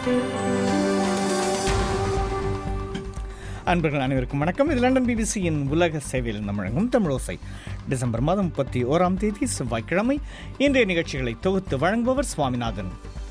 அன்பர்கள் அனைவருக்கும் வணக்கம் இது லண்டன் பிபிசியின் உலக சேவையில் நம்ம வழங்கும் தமிழோசை டிசம்பர் மாதம் முப்பத்தி ஓராம் தேதி செவ்வாய்க்கிழமை இன்றைய நிகழ்ச்சிகளை தொகுத்து வழங்குபவர் சுவாமிநாதன்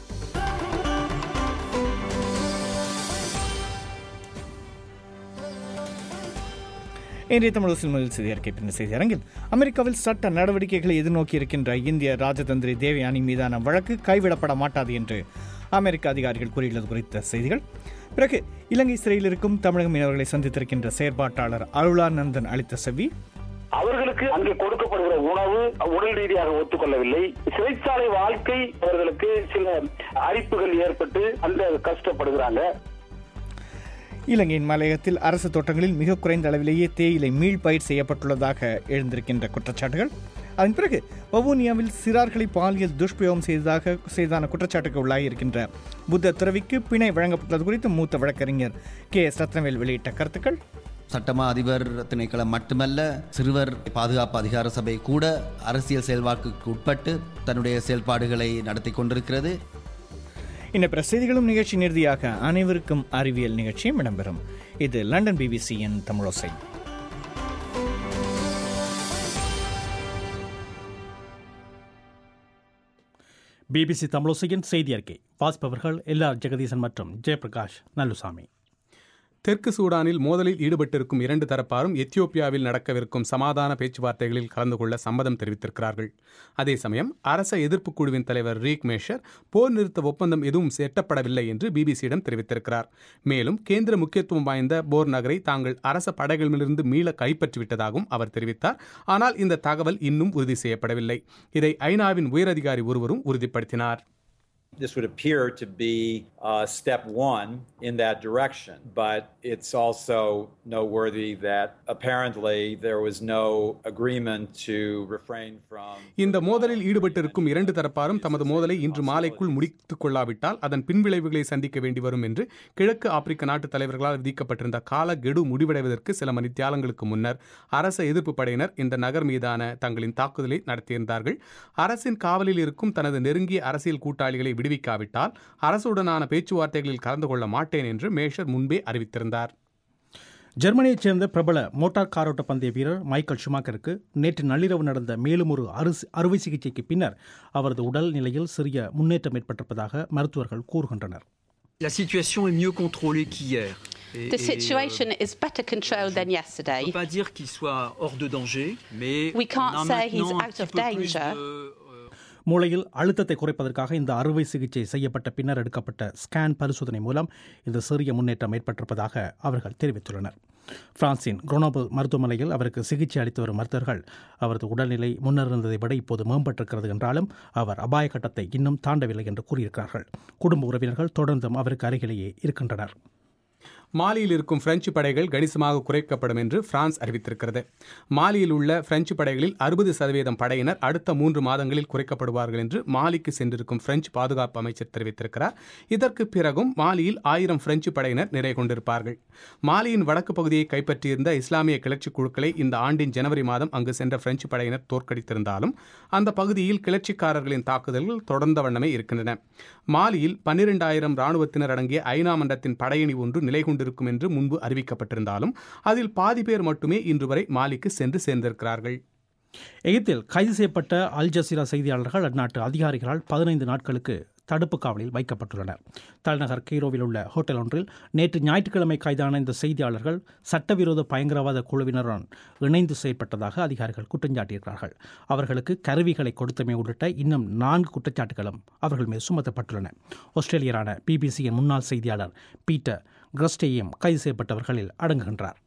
இன்றைய தமிழக முதல் செய்தி அறிக்கை பின்னர் செய்தி அரங்கில் அமெரிக்காவில் சட்ட நடவடிக்கைகளை எதிர்நோக்கி இருக்கின்ற இந்திய ராஜதந்திரி தேவயானி மீதான வழக்கு கைவிடப்பட மாட்டாது என்று அமெரிக்க அதிகாரிகள் கூறியுள்ளது குறித்த செய்திகள் பிறகு இலங்கை சிறையில் இருக்கும் தமிழக மீனவர்களை சந்தித்திருக்கின்ற செயற்பாட்டாளர் அருளானந்தன் அளித்த செவி அவர்களுக்கு அங்கே கொடுக்கப்படுகிற உணவு உடல் ரீதியாக ஒத்துக்கொள்ளவில்லை சிறைச்சாலை வாழ்க்கை அவர்களுக்கு சில அரிப்புகள் ஏற்பட்டு அந்த கஷ்டப்படுகிறாங்க இலங்கையின் மலையகத்தில் அரசு தோட்டங்களில் மிக குறைந்த அளவிலேயே தேயிலை மீள் பயிர் செய்யப்பட்டுள்ளதாக எழுந்திருக்கின்ற குற்றச்சாட்டுகள் அதன் பிறகு வவுனியாவில் சிறார்களை பாலியல் துஷ்பிரயோகம் செய்ததாக செய்தான குற்றச்சாட்டுக்கு உள்ளாகி இருக்கின்ற புத்த துறவிக்கு பிணை வழங்கப்பட்டது குறித்து மூத்த வழக்கறிஞர் கே எஸ் ரத்னவேல் வெளியிட்ட கருத்துக்கள் சட்டமா அதிபர் திணைக்களம் மட்டுமல்ல சிறுவர் பாதுகாப்பு அதிகார சபை கூட அரசியல் செயல்வாக்குக்கு உட்பட்டு தன்னுடைய செயல்பாடுகளை நடத்தி கொண்டிருக்கிறது இன்ன பிற செய்திகளும் நிகழ்ச்சி நிறுதியாக அனைவருக்கும் அறிவியல் நிகழ்ச்சியும் இடம்பெறும் இது லண்டன் பிபிசியின் தமிழோசை பிபிசி தமிழோசையின் செய்தி அறிக்கை வாசிப்பவர்கள் எல்ஆர் ஜெகதீசன் மற்றும் ஜெயபிரகாஷ் நல்லுசாமி தெற்கு சூடானில் மோதலில் ஈடுபட்டிருக்கும் இரண்டு தரப்பாரும் எத்தியோப்பியாவில் நடக்கவிருக்கும் சமாதான பேச்சுவார்த்தைகளில் கலந்து கொள்ள சம்மதம் தெரிவித்திருக்கிறார்கள் அதே சமயம் அரச எதிர்ப்பு குழுவின் தலைவர் ரீக் மேஷர் போர் நிறுத்த ஒப்பந்தம் எதுவும் எட்டப்படவில்லை என்று பிபிசியிடம் தெரிவித்திருக்கிறார் மேலும் கேந்திர முக்கியத்துவம் வாய்ந்த போர் நகரை தாங்கள் அரச படைகளிலிருந்து மீள கைப்பற்றிவிட்டதாகவும் அவர் தெரிவித்தார் ஆனால் இந்த தகவல் இன்னும் உறுதி செய்யப்படவில்லை இதை ஐநாவின் உயரதிகாரி ஒருவரும் உறுதிப்படுத்தினார் This would appear to be uh, step one in that direction, but it's also noteworthy that apparently there was no agreement to refrain from. இந்த மோதலில் ஈடுபட்டிருக்கும் இரண்டு தரப்பாரும் தமது மோதலை இன்று மாலைக்குள் முடித்துக் கொள்ளாவிட்டால் அதன் பின்விளைவுகளை சந்திக்க வேண்டி வரும் என்று கிழக்கு ஆப்பிரிக்க நாட்டு தலைவர்களால் விதிக்கப்பட்டிருந்த கால கெடு முடிவடைவதற்கு சில மணித்தியாலங்களுக்கு முன்னர் அரச எதிர்ப்பு படையினர் இந்த நகர் மீதான தங்களின் தாக்குதலை நடத்தியிருந்தார்கள் அரசின் காவலில் இருக்கும் தனது நெருங்கிய அரசியல் கூட்டாளிகளை விடுவிக்காவிட்டால் அரசுடனான பேச்சுவார்த்தைகளில் கலந்து கொள்ள மாட்டேன் என்று மேஷர் முன்பே அறிவித்திருந்தார் ஜெர்மனியைச் சேர்ந்த பிரபல மோட்டார் காரோட்ட பந்தய வீரர் மைக்கேல் ஷுமாக்கருக்கு நேற்று நள்ளிரவு நடந்த மேலும் ஒரு அறுசி அறுவை சிகிச்சைக்கு பின்னர் அவரது உடல் நிலையில் சிறிய முன்னேற்றம் ஏற்பட்டிருப்பதாக மருத்துவர்கள் கூறுகின்றனர் La situation est mieux contrôlée qu'hier. Et- The et, situation euh, is better controlled than on ne yesterday. peut pas dire qu'il soit hors de danger, mais We can't on a say he's maintenant un out petit of peu plus danger. de, euh, மூளையில் அழுத்தத்தை குறைப்பதற்காக இந்த அறுவை சிகிச்சை செய்யப்பட்ட பின்னர் எடுக்கப்பட்ட scan பரிசோதனை மூலம் இந்த சிறிய முன்னேற்றம் ஏற்பட்டிருப்பதாக அவர்கள் தெரிவித்துள்ளனர் பிரான்சின் குரோனோபல் மருத்துவமனையில் அவருக்கு சிகிச்சை அளித்து வரும் மருத்துவர்கள் அவரது உடல்நிலை முன்னர் இருந்ததை விட இப்போது மேம்பட்டிருக்கிறது என்றாலும் அவர் அபாய கட்டத்தை இன்னும் தாண்டவில்லை என்று கூறியிருக்கிறார்கள் குடும்ப உறவினர்கள் தொடர்ந்தும் அவருக்கு அருகிலேயே இருக்கின்றனர் மாலியில் இருக்கும் பிரெஞ்சு படைகள் கணிசமாக குறைக்கப்படும் என்று பிரான்ஸ் அறிவித்திருக்கிறது மாலியில் உள்ள பிரெஞ்சு படைகளில் அறுபது சதவீதம் படையினர் அடுத்த மூன்று மாதங்களில் குறைக்கப்படுவார்கள் என்று மாலிக்கு சென்றிருக்கும் பிரெஞ்சு பாதுகாப்பு அமைச்சர் தெரிவித்திருக்கிறார் இதற்கு பிறகும் மாலியில் ஆயிரம் பிரெஞ்சு படையினர் நிலை கொண்டிருப்பார்கள் மாலியின் வடக்கு பகுதியை கைப்பற்றியிருந்த இஸ்லாமிய கிளர்ச்சி குழுக்களை இந்த ஆண்டின் ஜனவரி மாதம் அங்கு சென்ற பிரெஞ்சு படையினர் தோற்கடித்திருந்தாலும் அந்த பகுதியில் கிளர்ச்சிக்காரர்களின் தாக்குதல்கள் தொடர்ந்த வண்ணமே இருக்கின்றன மாலியில் பன்னிரெண்டாயிரம் ராணுவத்தினர் அடங்கிய ஐநா மன்றத்தின் படையணி ஒன்று நிலை கொண்டிருக்கும் என்று முன்பு அறிவிக்கப்பட்டிருந்தாலும் அதில் பாதி பேர் மட்டுமே இன்று வரை மாலிக்கு சென்று சேர்ந்திருக்கிறார்கள் எகிப்தில் கைது செய்யப்பட்ட அல் ஜசீரா செய்தியாளர்கள் அந்நாட்டு அதிகாரிகளால் பதினைந்து நாட்களுக்கு தடுப்பு காவலில் வைக்கப்பட்டுள்ளனர் தலைநகர் கெய்ரோவில் உள்ள ஹோட்டல் ஒன்றில் நேற்று ஞாயிற்றுக்கிழமை கைதான இந்த செய்தியாளர்கள் சட்டவிரோத பயங்கரவாத குழுவினருடன் இணைந்து செயல்பட்டதாக அதிகாரிகள் குற்றஞ்சாட்டியிருக்கிறார்கள் அவர்களுக்கு கருவிகளை கொடுத்தமை உள்ளிட்ட இன்னும் நான்கு குற்றச்சாட்டுகளும் அவர்கள் மீது சுமத்தப்பட்டுள்ளன ஆஸ்திரேலியரான பிபிசியின் முன்னாள் செய்தியாளர் பீட்டர் கிரஸ்டேயும் கைது செய்யப்பட்டவர்களில் அடங்குகின்றார்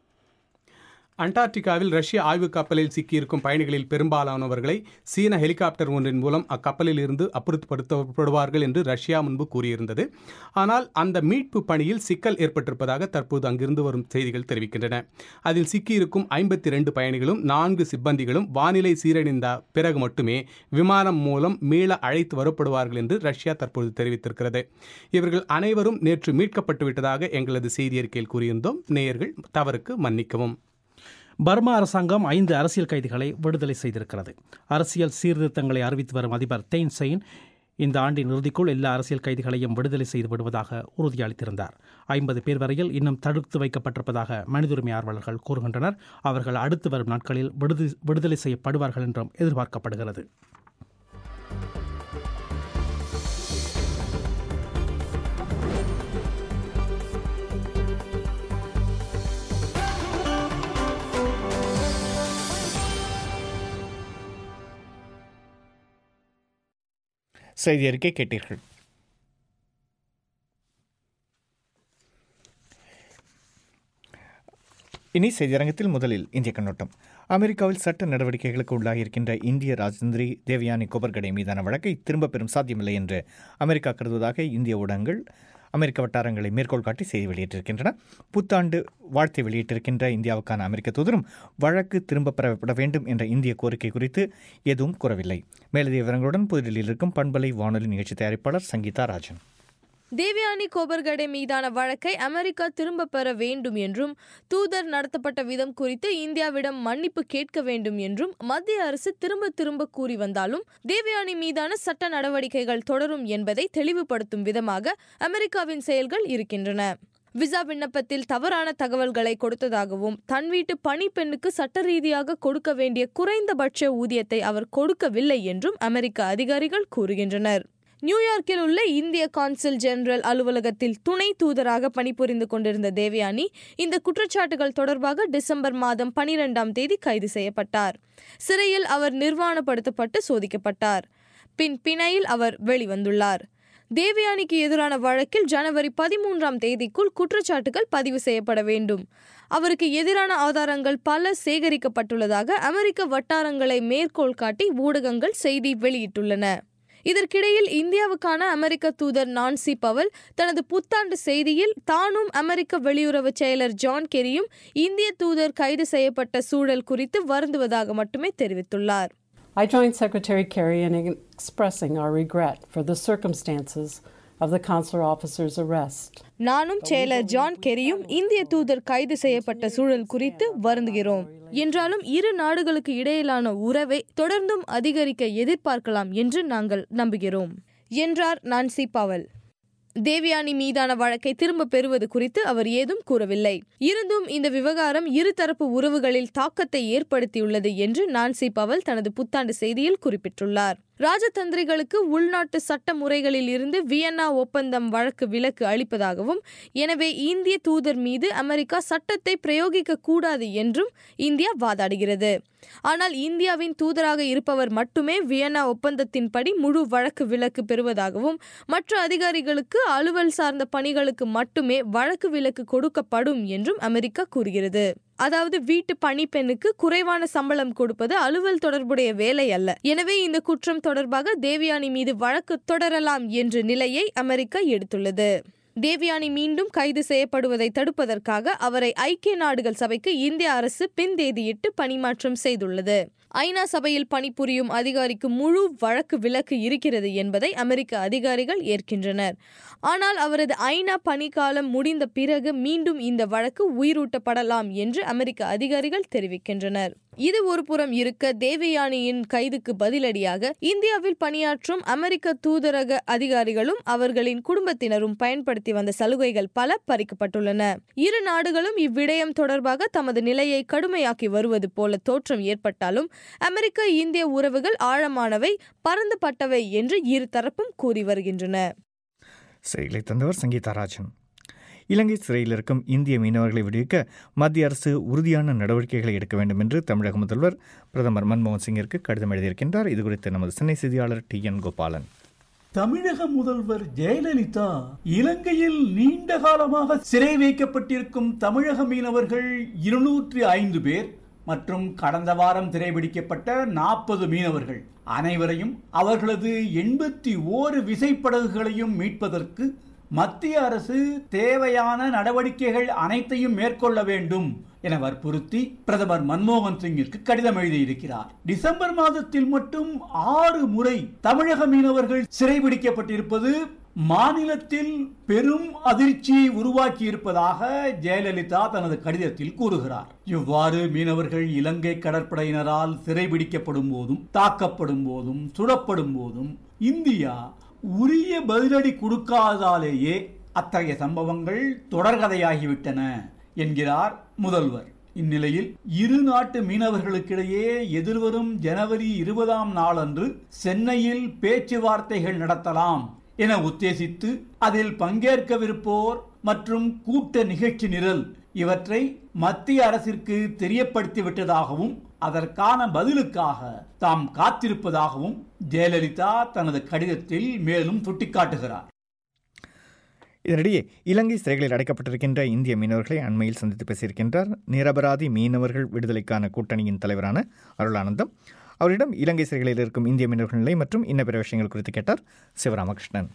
அண்டார்டிகாவில் ரஷ்ய ஆய்வு கப்பலில் சிக்கியிருக்கும் பயணிகளில் பெரும்பாலானவர்களை சீன ஹெலிகாப்டர் ஒன்றின் மூலம் அக்கப்பலில் இருந்து அப்புறப்படுத்தப்படுவார்கள் என்று ரஷ்யா முன்பு கூறியிருந்தது ஆனால் அந்த மீட்பு பணியில் சிக்கல் ஏற்பட்டிருப்பதாக தற்போது அங்கிருந்து வரும் செய்திகள் தெரிவிக்கின்றன அதில் சிக்கியிருக்கும் ஐம்பத்தி ரெண்டு பயணிகளும் நான்கு சிப்பந்திகளும் வானிலை சீரழிந்த பிறகு மட்டுமே விமானம் மூலம் மீள அழைத்து வரப்படுவார்கள் என்று ரஷ்யா தற்போது தெரிவித்திருக்கிறது இவர்கள் அனைவரும் நேற்று மீட்கப்பட்டு விட்டதாக எங்களது செய்தி அறிக்கையில் கூறியிருந்தோம் நேயர்கள் தவறுக்கு மன்னிக்கவும் பர்மா அரசாங்கம் ஐந்து அரசியல் கைதிகளை விடுதலை செய்திருக்கிறது அரசியல் சீர்திருத்தங்களை அறிவித்து வரும் அதிபர் தெயின் செயின் இந்த ஆண்டின் இறுதிக்குள் எல்லா அரசியல் கைதிகளையும் விடுதலை செய்து விடுவதாக உறுதியளித்திருந்தார் ஐம்பது பேர் வரையில் இன்னும் தடுத்து வைக்கப்பட்டிருப்பதாக மனித உரிமை ஆர்வலர்கள் கூறுகின்றனர் அவர்கள் அடுத்து வரும் நாட்களில் விடுதி விடுதலை செய்யப்படுவார்கள் என்றும் எதிர்பார்க்கப்படுகிறது செய்தி அறிக்கை கேட்டீர்கள் இனி செய்தியரங்கத்தில் முதலில் இந்திய கண்ணோட்டம் அமெரிக்காவில் சட்ட நடவடிக்கைகளுக்கு உள்ளாகியிருக்கின்ற இந்திய ராஜதந்திரி தேவயானி கோபர்கடை மீதான வழக்கை திரும்பப் பெறும் சாத்தியமில்லை என்று அமெரிக்கா கருதுவதாக இந்திய ஊடகங்கள் அமெரிக்க வட்டாரங்களை மேற்கோள் காட்டி செய்தி வெளியிட்டிருக்கின்றன புத்தாண்டு வாழ்த்தை வெளியிட்டிருக்கின்ற இந்தியாவுக்கான அமெரிக்க தூதரும் வழக்கு திரும்பப் பெறப்பட வேண்டும் என்ற இந்திய கோரிக்கை குறித்து எதுவும் கூறவில்லை மேலதிக விவரங்களுடன் புதுடில்லியில் இருக்கும் பண்பலை வானொலி நிகழ்ச்சி தயாரிப்பாளர் சங்கீதா ராஜன் தேவயானி கோபர்கடே மீதான வழக்கை அமெரிக்கா திரும்ப பெற வேண்டும் என்றும் தூதர் நடத்தப்பட்ட விதம் குறித்து இந்தியாவிடம் மன்னிப்பு கேட்க வேண்டும் என்றும் மத்திய அரசு திரும்ப திரும்ப கூறி வந்தாலும் தேவயானி மீதான சட்ட நடவடிக்கைகள் தொடரும் என்பதை தெளிவுபடுத்தும் விதமாக அமெரிக்காவின் செயல்கள் இருக்கின்றன விசா விண்ணப்பத்தில் தவறான தகவல்களை கொடுத்ததாகவும் தன் வீட்டு பணிப்பெண்ணுக்கு சட்ட ரீதியாக கொடுக்க வேண்டிய குறைந்தபட்ச ஊதியத்தை அவர் கொடுக்கவில்லை என்றும் அமெரிக்க அதிகாரிகள் கூறுகின்றனர் நியூயார்க்கில் உள்ள இந்திய கான்சுல் ஜெனரல் அலுவலகத்தில் துணை தூதராக பணிபுரிந்து கொண்டிருந்த தேவயானி இந்த குற்றச்சாட்டுகள் தொடர்பாக டிசம்பர் மாதம் பனிரெண்டாம் தேதி கைது செய்யப்பட்டார் சிறையில் அவர் நிர்வாணப்படுத்தப்பட்டு சோதிக்கப்பட்டார் பின் பிணையில் அவர் வெளிவந்துள்ளார் தேவயானிக்கு எதிரான வழக்கில் ஜனவரி பதிமூன்றாம் தேதிக்குள் குற்றச்சாட்டுகள் பதிவு செய்யப்பட வேண்டும் அவருக்கு எதிரான ஆதாரங்கள் பல சேகரிக்கப்பட்டுள்ளதாக அமெரிக்க வட்டாரங்களை மேற்கோள் காட்டி ஊடகங்கள் செய்தி வெளியிட்டுள்ளன இதற்கிடையில் இந்தியாவுக்கான அமெரிக்க தூதர் நான்சி பவல் தனது புத்தாண்டு செய்தியில் தானும் அமெரிக்க வெளியுறவு செயலர் ஜான் கெரியும் இந்திய தூதர் கைது செய்யப்பட்ட சூழல் குறித்து வருந்துவதாக மட்டுமே தெரிவித்துள்ளார் I joined Secretary Kerry in expressing our regret for the circumstances of the consular officer's arrest. நானும் செயலர் ஜான் கெரியும் இந்திய தூதர் கைது செய்யப்பட்ட சூழல் குறித்து வருந்துகிறோம் என்றாலும் இரு நாடுகளுக்கு இடையிலான உறவை தொடர்ந்தும் அதிகரிக்க எதிர்பார்க்கலாம் என்று நாங்கள் நம்புகிறோம் என்றார் நான்சி பவல் தேவயானி மீதான வழக்கை திரும்ப பெறுவது குறித்து அவர் ஏதும் கூறவில்லை இருந்தும் இந்த விவகாரம் இருதரப்பு உறவுகளில் தாக்கத்தை ஏற்படுத்தியுள்ளது என்று நான்சி பவல் தனது புத்தாண்டு செய்தியில் குறிப்பிட்டுள்ளார் ராஜதந்திரிகளுக்கு உள்நாட்டு சட்ட முறைகளில் இருந்து வியன்னா ஒப்பந்தம் வழக்கு விலக்கு அளிப்பதாகவும் எனவே இந்திய தூதர் மீது அமெரிக்கா சட்டத்தை பிரயோகிக்க கூடாது என்றும் இந்தியா வாதாடுகிறது ஆனால் இந்தியாவின் தூதராக இருப்பவர் மட்டுமே வியன்னா ஒப்பந்தத்தின்படி முழு வழக்கு விலக்கு பெறுவதாகவும் மற்ற அதிகாரிகளுக்கு அலுவல் சார்ந்த பணிகளுக்கு மட்டுமே வழக்கு விலக்கு கொடுக்கப்படும் என்றும் அமெரிக்கா கூறுகிறது அதாவது வீட்டு பணிப்பெண்ணுக்கு குறைவான சம்பளம் கொடுப்பது அலுவல் தொடர்புடைய வேலை அல்ல எனவே இந்த குற்றம் தொடர்பாக தேவயானி மீது வழக்கு தொடரலாம் என்ற நிலையை அமெரிக்கா எடுத்துள்ளது தேவயானி மீண்டும் கைது செய்யப்படுவதை தடுப்பதற்காக அவரை ஐக்கிய நாடுகள் சபைக்கு இந்திய அரசு பின் தேதியிட்டு பணிமாற்றம் செய்துள்ளது ஐநா சபையில் பணிபுரியும் அதிகாரிக்கு முழு வழக்கு விலக்கு இருக்கிறது என்பதை அமெரிக்க அதிகாரிகள் ஏற்கின்றனர் ஆனால் அவரது ஐநா பணிக்காலம் முடிந்த பிறகு மீண்டும் இந்த வழக்கு உயிரூட்டப்படலாம் என்று அமெரிக்க அதிகாரிகள் தெரிவிக்கின்றனர் இது ஒரு புறம் இருக்க தேவயானியின் கைதுக்கு பதிலடியாக இந்தியாவில் பணியாற்றும் அமெரிக்க தூதரக அதிகாரிகளும் அவர்களின் குடும்பத்தினரும் பயன்படுத்தி வந்த சலுகைகள் பல பறிக்கப்பட்டுள்ளன இரு நாடுகளும் இவ்விடயம் தொடர்பாக தமது நிலையை கடுமையாக்கி வருவது போல தோற்றம் ஏற்பட்டாலும் அமெரிக்க இந்திய உறவுகள் ஆழமானவை பரந்துபட்டவை என்று இரு தரப்பும் கூறி வருகின்றன செய்திகளை தந்தவர் சங்கீதா ராஜன் இலங்கை சிறையில் இருக்கும் இந்திய மீனவர்களை விடுவிக்க மத்திய அரசு உறுதியான நடவடிக்கைகளை எடுக்க வேண்டும் என்று தமிழக முதல்வர் பிரதமர் மன்மோகன் சிங்கிற்கு கடிதம் எழுதியிருக்கின்றார் இதுகுறித்து நமது சென்னை செய்தியாளர் டி என் கோபாலன் தமிழக முதல்வர் ஜெயலலிதா இலங்கையில் நீண்ட காலமாக சிறை வைக்கப்பட்டிருக்கும் தமிழக மீனவர்கள் இருநூற்றி ஐந்து பேர் மற்றும் கடந்த வாரம் சிறைபிடிக்கப்பட்ட நாற்பது மீனவர்கள் அனைவரையும் அவர்களது எண்பத்தி ஓரு விசைப்படகுகளையும் மீட்பதற்கு மத்திய அரசு தேவையான நடவடிக்கைகள் அனைத்தையும் மேற்கொள்ள வேண்டும் என வற்புறுத்தி பிரதமர் மன்மோகன் சிங்கிற்கு கடிதம் எழுதியிருக்கிறார் டிசம்பர் மாதத்தில் மட்டும் ஆறு முறை தமிழக மீனவர்கள் சிறைபிடிக்கப்பட்டிருப்பது மாநிலத்தில் பெரும் அதிர்ச்சியை உருவாக்கி இருப்பதாக ஜெயலலிதா தனது கடிதத்தில் கூறுகிறார் இவ்வாறு மீனவர்கள் இலங்கை கடற்படையினரால் சிறைபிடிக்கப்படும் போதும் தாக்கப்படும் போதும் சுடப்படும் போதும் இந்தியா உரிய பதிலடி கொடுக்காதாலேயே அத்தகைய சம்பவங்கள் தொடர்கதையாகிவிட்டன என்கிறார் முதல்வர் இந்நிலையில் இரு நாட்டு மீனவர்களுக்கிடையே எதிர்வரும் ஜனவரி இருபதாம் நாளன்று சென்னையில் பேச்சுவார்த்தைகள் நடத்தலாம் என உத்தேசித்து அதில் பங்கேற்கவிருப்போர் மற்றும் கூட்ட நிகழ்ச்சி நிரல் இவற்றை மத்திய அரசிற்கு தெரியப்படுத்திவிட்டதாகவும் அதற்கான பதிலுக்காக தாம் காத்திருப்பதாகவும் ஜெயலலிதா தனது கடிதத்தில் மேலும் சுட்டிக்காட்டுகிறார் இதனிடையே இலங்கை சிறைகளில் அடைக்கப்பட்டிருக்கின்ற இந்திய மீனவர்களை அண்மையில் சந்தித்து பேசியிருக்கின்றார் நிரபராதி மீனவர்கள் விடுதலைக்கான கூட்டணியின் தலைவரான அருளானந்தம் அவரிடம் இலங்கை சிறைகளில் இருக்கும் இந்திய மீனவர்கள் நிலை மற்றும் இன்ன பிற விஷயங்கள் குறித்து கேட்டார் சிவராமகிருஷ்ணன்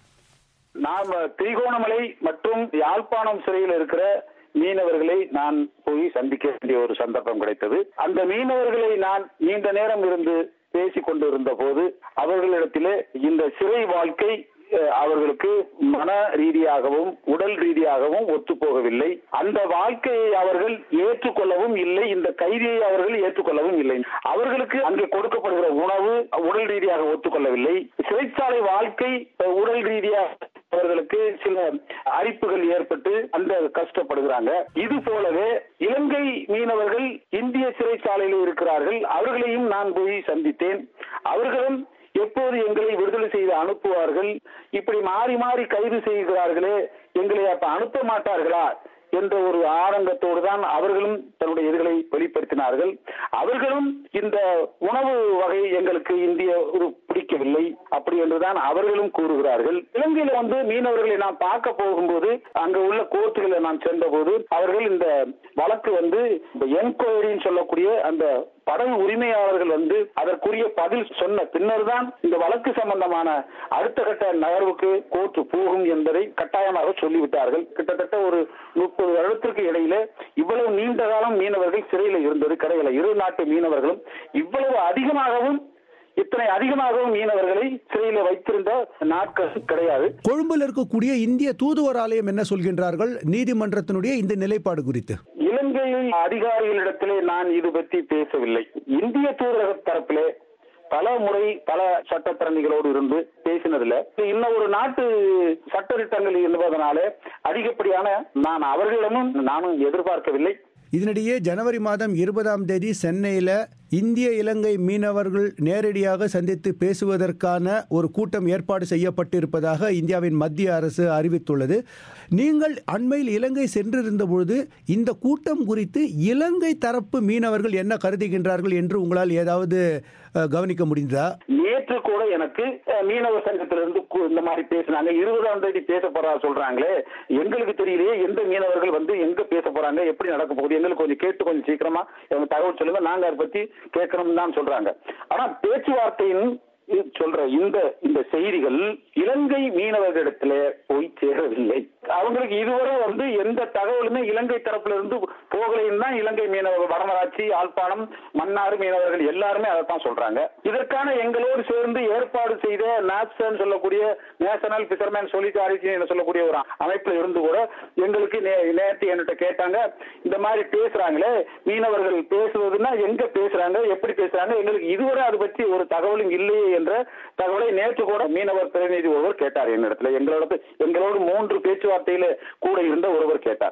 நாம் திரிகோணமலை மற்றும் யாழ்ப்பாணம் சிறையில் இருக்கிற மீனவர்களை நான் போய் சந்திக்க வேண்டிய ஒரு சந்தர்ப்பம் கிடைத்தது அந்த மீனவர்களை நான் நீண்ட நேரம் இருந்து பேசிக் கொண்டிருந்த போது அவர்களிடத்திலே இந்த சிறை வாழ்க்கை அஹ், அவர்களுக்கு மன ரீதியாகவும் உடல் ரீதியாகவும் ஒத்துப்போகவில்லை அந்த வாழ்க்கையை அவர்கள் ஏற்றுக்கொள்ளவும் இல்லை இந்த கைதியை அவர்கள் ஏற்றுக்கொள்ளவும் இல்லை அவர்களுக்கு அங்கே கொடுக்கப்படுகிற உணவு உடல் ரீதியாக ஒத்துக்கொள்ளவில்லை சிறைச்சாலை வாழ்க்கை அஹ், உடல் ரீதியாக அவர்களுக்கு சில அரிப்புகள் ஏற்பட்டு அந்த கஷ்டப்படுகிறாங்க இது போலவே இலங்கை மீனவர்கள் இந்திய சிறைச்சாலையில் இருக்கிறார்கள் அவர்களையும் நான் போய் சந்தித்தேன் அவர்களும் எப்போது எங்களை விடுதலை செய்து அனுப்புவார்கள் இப்படி மாறி மாறி கைது செய்கிறார்களே எங்களை அப்ப அனுப்ப மாட்டார்களா என்ற ஒரு ஆரங்கத்தோடு தான் அவர்களும் தன்னுடைய எதிர்களை வெளிப்படுத்தினார்கள் அவர்களும் இந்த உணவு வகை எங்களுக்கு இந்திய ஒரு பிடிக்கவில்லை அப்படி என்றுதான் அவர்களும் கூறுகிறார்கள் இலங்கையில வந்து மீனவர்களை நாம் பார்க்க போகும்போது அங்க உள்ள கோர்ட்டுகளை நாம் சென்றபோது அவர்கள் இந்த வழக்கு வந்து என்கொயரின்னு சொல்லக்கூடிய அந்த படகு உரிமையாளர்கள் வந்து அதற்குரிய பதில் சொன்ன பின்னர் தான் இந்த வழக்கு சம்பந்தமான அடுத்த கட்ட நகர்வுக்கு கோர்ட்டு போகும் என்பதை கட்டாயமாக சொல்லிவிட்டார்கள் கிட்டத்தட்ட ஒரு முப்பது வருடத்திற்கு இடையில இவ்வளவு நீண்ட காலம் மீனவர்கள் சிறையில் இருந்தது கிடையாது இரு நாட்டு மீனவர்களும் இவ்வளவு அதிகமாகவும் இத்தனை அதிகமாகவும் மீனவர்களை சிறையில் வைத்திருந்த நாட்கள் கிடையாது கொழும்பில் இருக்கக்கூடிய இந்திய தூதுவர் ஆலயம் என்ன சொல்கின்றார்கள் நீதிமன்றத்தினுடைய இந்த நிலைப்பாடு குறித்து இலங்கை அதிகாரிகளிடத்திலே நான் இது பற்றி பேசவில்லை இந்திய தூதரக தரப்பிலே பல முறை பல சட்டத்தரணிகளோடு இருந்து பேசினதுல இன்னும் ஒரு நாட்டு சட்டத்திட்டங்கள் இருப்பதனால அதிகப்படியான நான் அவர்களிடமும் நானும் எதிர்பார்க்கவில்லை இதனிடையே ஜனவரி மாதம் இருபதாம் தேதி சென்னையில் இந்திய இலங்கை மீனவர்கள் நேரடியாக சந்தித்து பேசுவதற்கான ஒரு கூட்டம் ஏற்பாடு செய்யப்பட்டிருப்பதாக இந்தியாவின் மத்திய அரசு அறிவித்துள்ளது நீங்கள் அண்மையில் இலங்கை சென்றிருந்த பொழுது இந்த கூட்டம் குறித்து இலங்கை தரப்பு மீனவர்கள் என்ன கருதுகின்றார்கள் என்று உங்களால் ஏதாவது அஹ், கவனிக்க முடிந்ததா நேற்று கூட எனக்கு அஹ், மீனவர் சங்கத்திலிருந்து கு- இந்த மாதிரி பேசினாங்க இருபதாம் தேதி பேச போறா சொல்றாங்களே எங்களுக்கு தெரியலையே எந்த மீனவர்கள் வந்து எங்க பேச போறாங்க எப்படி நடக்க போகுது எங்களுக்கு கொஞ்சம் கேட்டு கொஞ்சம் சீக்கிரமா எனக்கு தகவல் சொல்லுங்க நாங்க அதை பத்தி கேட்கணும்னு தான் சொல்றாங்க ஆனா பேச்சுவார்த்தையின் இது சொல்ற இந்த இந்த செய்திகள் இலங்கை மீனவர்களிடத்துல போய் சேரவில்லை அவங்களுக்கு இதுவரை வந்து எந்த தகவலுமே இலங்கை தரப்புல இருந்து போகலைன்னு தான் இலங்கை மீனவர்கள் வடமராட்சி யாழ்ப்பாணம் மன்னார் மீனவர்கள் எல்லாருமே அதைத்தான் சொல்றாங்க இதற்கான எங்களோடு சேர்ந்து ஏற்பாடு செய்த நாப்சன் சொல்லக்கூடிய நேஷனல் பிசர்மேன் சொலிடாரிட்டி என்று சொல்லக்கூடிய ஒரு அமைப்புல இருந்து கூட எங்களுக்கு நே- நேற்று என்கிட்ட கேட்டாங்க இந்த மாதிரி பேசுறாங்களே மீனவர்கள் பேசுவதுன்னா எங்க பேசுறாங்க எப்படி பேசுறாங்க எங்களுக்கு இதுவரை அது பற்றி ஒரு தகவலும் இல்லையே என்ற தகவலை நேற்று கூட மீனவர் பிரதிநிதி ஒருவர் கேட்டார் என்னிடத்துல எங்களோட எங்களோடு மூன்று பேச்சுவார்த்தையில கூட இருந்த ஒருவர் கேட்டார்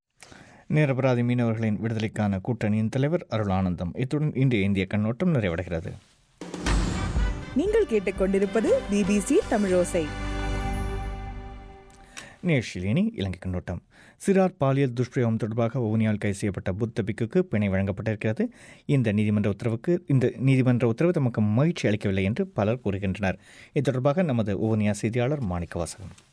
நிரபராதி மீனவர்களின் விடுதலைக்கான கூட்டணியின் தலைவர் அருள் ஆனந்தம் இத்துடன் இன்றைய இந்திய கண்ணோட்டம் நிறைவடைகிறது நீங்கள் கேட்டுக்கொண்டிருப்பது பிபிசி தமிழோசை நேஷிலினி இலங்கை கண்ணோட்டம் சிறார் பாலியல் துஷ்பிரயோகம் தொடர்பாக வவுனியால் கைது செய்யப்பட்ட புத்த பிக்குக்கு பிணை வழங்கப்பட்டிருக்கிறது இந்த நீதிமன்ற உத்தரவுக்கு இந்த நீதிமன்ற உத்தரவு தமக்கு மகிழ்ச்சி அளிக்கவில்லை என்று பலர் கூறுகின்றனர் இது தொடர்பாக நமது வவுனியா செய்தியாளர் மாணிக்க வாசகம்